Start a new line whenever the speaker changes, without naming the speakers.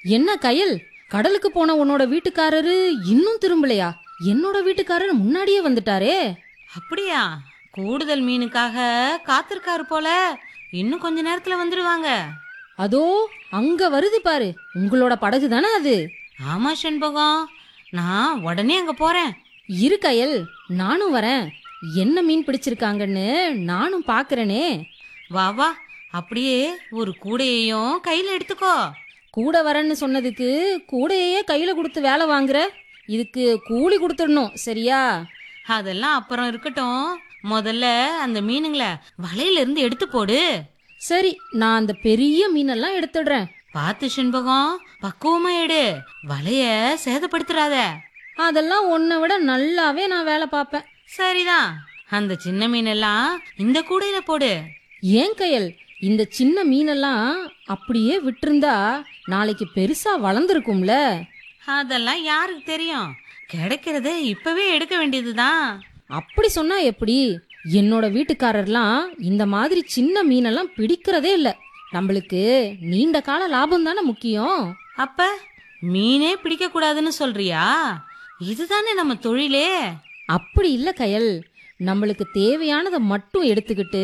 என்ன கயல் கடலுக்கு போன உன்னோட வீட்டுக்காரரு இன்னும் திரும்பலையா என்னோட வீட்டுக்காரர் முன்னாடியே வந்துட்டாரே
அப்படியா கூடுதல் மீனுக்காக காத்திருக்காரு போல இன்னும் கொஞ்ச நேரத்துல வந்துடுவாங்க
அதோ அங்க வருது பாரு உங்களோட படகு தானே அது
ஆமா செண்பகம் நான் உடனே அங்க போறேன்
இரு கயல் நானும் வரேன் என்ன மீன் பிடிச்சிருக்காங்கன்னு நானும் பாக்குறேனே
வா வா அப்படியே ஒரு கூடையையும் கையில எடுத்துக்கோ
கூட வரேன்னு சொன்னதுக்கு கூடையே கையில கொடுத்து வேலை வாங்குற இதுக்கு கூலி கொடுத்துடணும் சரியா
அதெல்லாம் அப்புறம் இருக்கட்டும் முதல்ல அந்த மீனுங்களை வலையில இருந்து எடுத்து போடு
சரி நான் அந்த பெரிய மீனெல்லாம் எடுத்துடுறேன்
பார்த்து செண்பகம் பக்குவமா எடு வலைய சேதப்படுத்துறாத
அதெல்லாம் உன்னை விட நல்லாவே நான் வேலை பார்ப்பேன்
சரிதான் அந்த சின்ன மீனெல்லாம் இந்த கூடையில போடு
ஏன் கயல் இந்த சின்ன மீனெல்லாம் அப்படியே விட்டிருந்தா நாளைக்கு பெருசா வளர்ந்துருக்கும்ல
அதெல்லாம் யாருக்கு தெரியும் கிடைக்கிறத இப்பவே எடுக்க வேண்டியதுதான்
அப்படி சொன்னா எப்படி என்னோட வீட்டுக்காரர்லாம் இந்த மாதிரி சின்ன மீனெல்லாம் பிடிக்கிறதே இல்ல நம்மளுக்கு நீண்ட கால லாபம் தானே முக்கியம்
அப்ப மீனே பிடிக்க கூடாதுன்னு சொல்றியா இதுதானே நம்ம தொழிலே
அப்படி இல்ல கயல் நம்மளுக்கு தேவையானதை மட்டும் எடுத்துக்கிட்டு